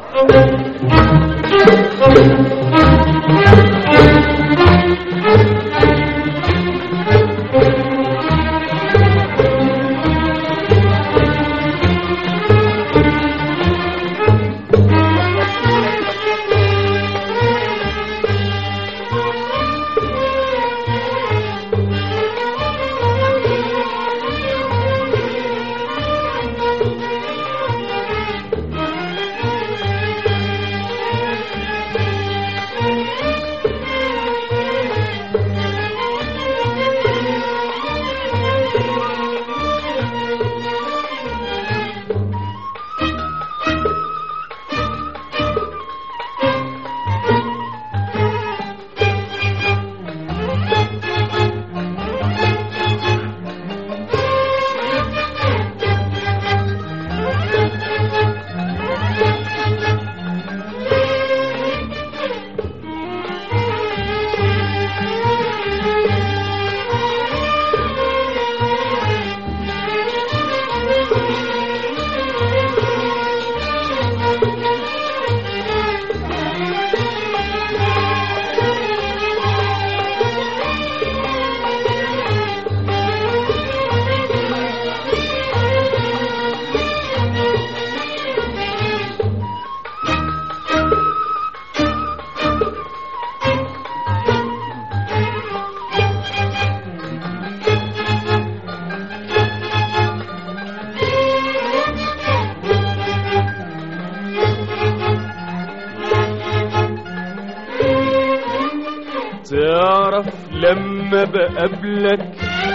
تعرف لما بقابلك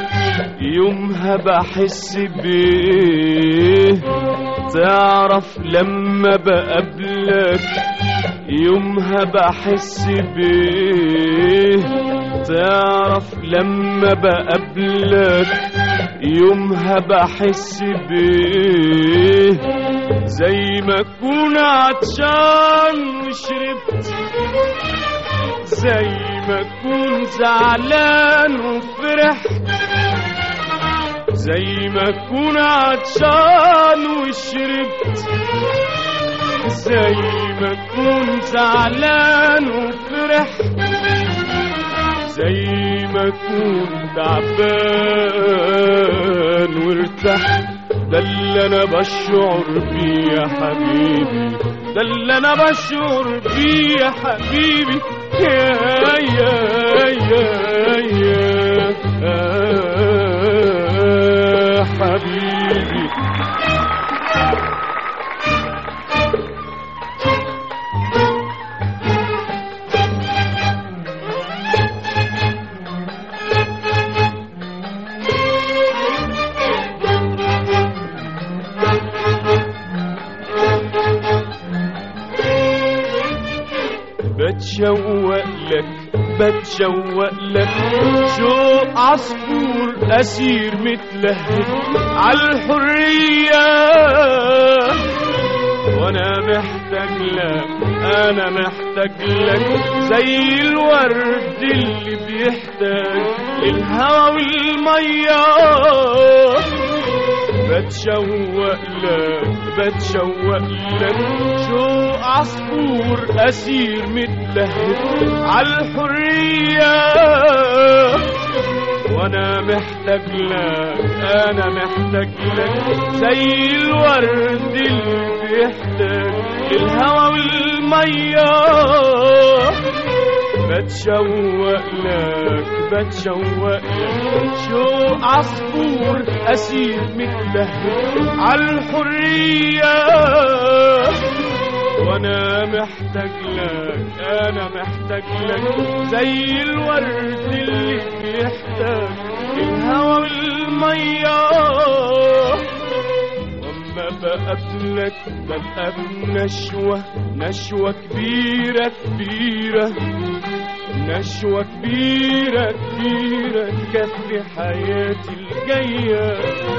يومها بحس بيه تعرف لما بقابلك يومها بحس بيه تعرف لما بقابلك يومها بحس بيه زي ما اكون عطشان وشربت زي ما اكون زعلان وفرحت زي ما اكون عطشان وشربت زي ما اكون زعلان وفرحت زي ما اكون تعبان وارتحت ده اللي انا بشعر بيه يا حبيبي ده اللي انا بشعر بيه يا حبيبي يا يا يا يا آه حبيبي بتشوق لك بتشوق لك شوق عصفور أسير متلهف عالحرية وانا محتاج لك انا محتاج لك زي الورد اللي بيحتاج للهوا والميه بتشوق لك بتشوق لك شو عصفور اسير متلهف عالحريه وانا محتاج لك انا محتاج لك زي الورد اللي بيحتاج الهوا والميه بتشوق لك بتشوق لك شو عصفور اسير متلهف عالحريه وانا محتاج لك انا محتاج لك زي الورد اللي بيحتاج الهوا والميه واما بقابلك ببقى بنشوه نشوه كبيره كبيره نشوة كبيرة كبيرة تكفي حياتي الجاية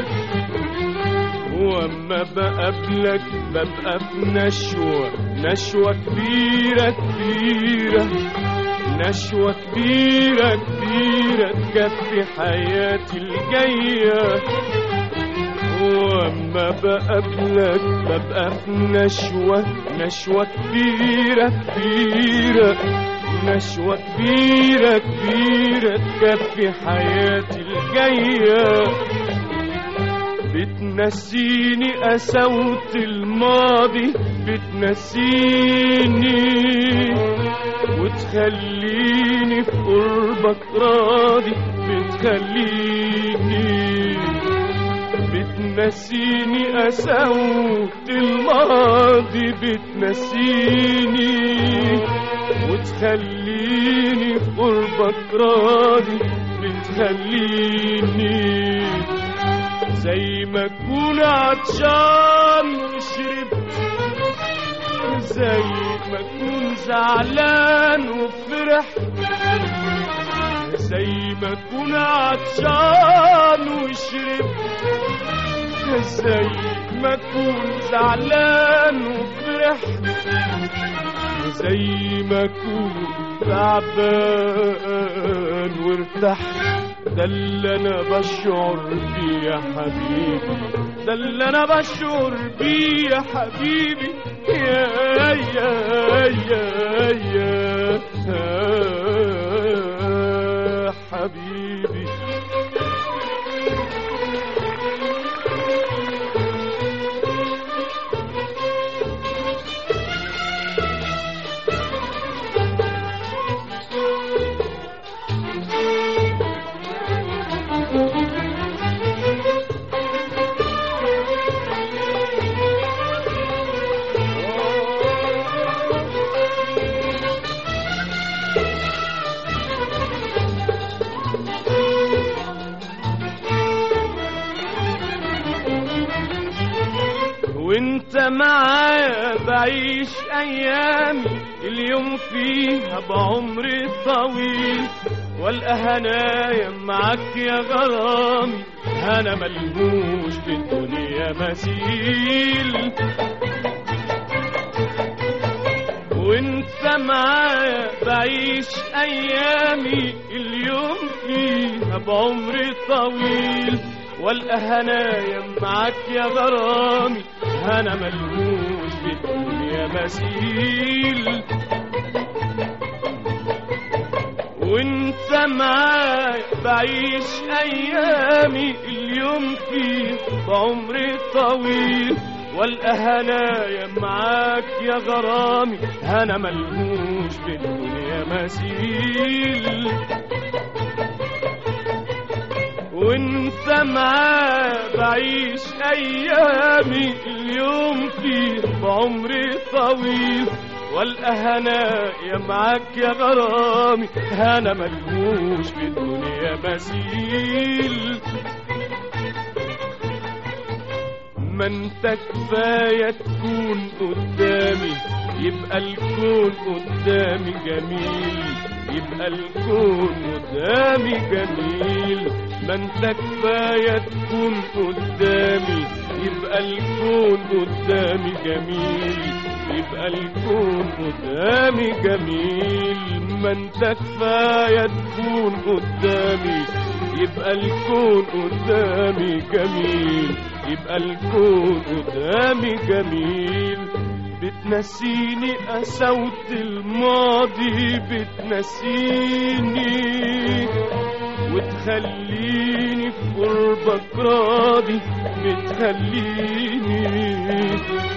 واما بقابلك ببقى بنشوة نشوة كبيرة كبيرة نشوة كبيرة كبيرة تكفي حياتي الجاية واما لما بقابلك ببقى في نشوة نشوة كبيرة كبيرة نشوة كبيرة كبيرة تكفي حياتي الجاية بتنسيني قساوة الماضي بتنسيني وتخليني في قربك راضي بتخليني بتنسيني قساوة الماضي بتنسيني وتخليني في قربك راضي بتخليني زي ما اكون عطشان وشربت زي ما اكون زعلان وفرحت زي ما اكون عطشان وشربت زي ما اكون زعلان وفرحت زي ما اكون تعبان وارتحت ده اللي انا بشعر بيه يا حبيبي ده اللي انا بشعر بيه يا حبيبي يا يا يا يا, يا حبيبي وانت معايا بعيش ايامي اليوم فيها بعمري الطويل والقى هنايا معاك يا غرامي انا ملهوش في الدنيا مثيل وانت معايا بعيش ايامي اليوم فيها بعمري طويل والقى هنايا معاك يا غرامي انا ملهوش في الدنيا مثيل وانت معايا بعيش ايامي اليوم فيه بعمري طويل والقى هنايا معاك يا غرامي انا ملهوش في الدنيا مثيل وانت معاه بعيش ايامي اليوم فيه بعمري طويل والقى هنايا معاك يا غرامي انا ملهوش في الدنيا مثيل ما انت كفايه تكون قدامي يبقى الكون قدامي جميل يبقى الكون قدامي جميل ما انت كفايه تكون قدامي يبقى الكون قدامي جميل يبقى الكون قدامي جميل ما انت كفايه تكون قدامي يبقى الكون قدامي جميل يبقى الكون قدامي جميل بتنسيني قساوة الماضي بتنسيني وتخليني في قربك راضي بتخليني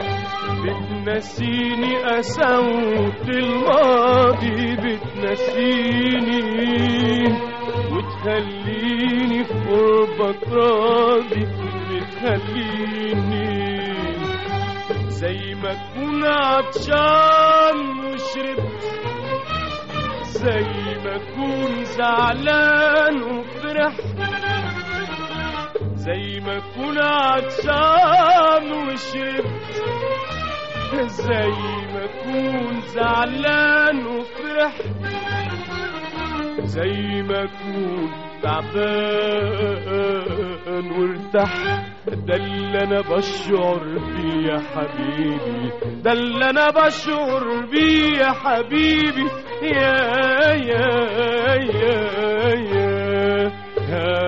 بتنسيني قساوة الماضي بتنسيني وتخليني في قربك راضي بتخليني زي ما اكون عطشان وشربت زي ما اكون زعلان وفرحت زي ما اكون عطشان وشربت زي ما اكون زعلان وفرحت زي ما اكون تعبان وارتحت ده اللي انا بشعر بيه يا حبيبي ده اللي انا بشعر بيه يا حبيبي يا يا يا يا, يا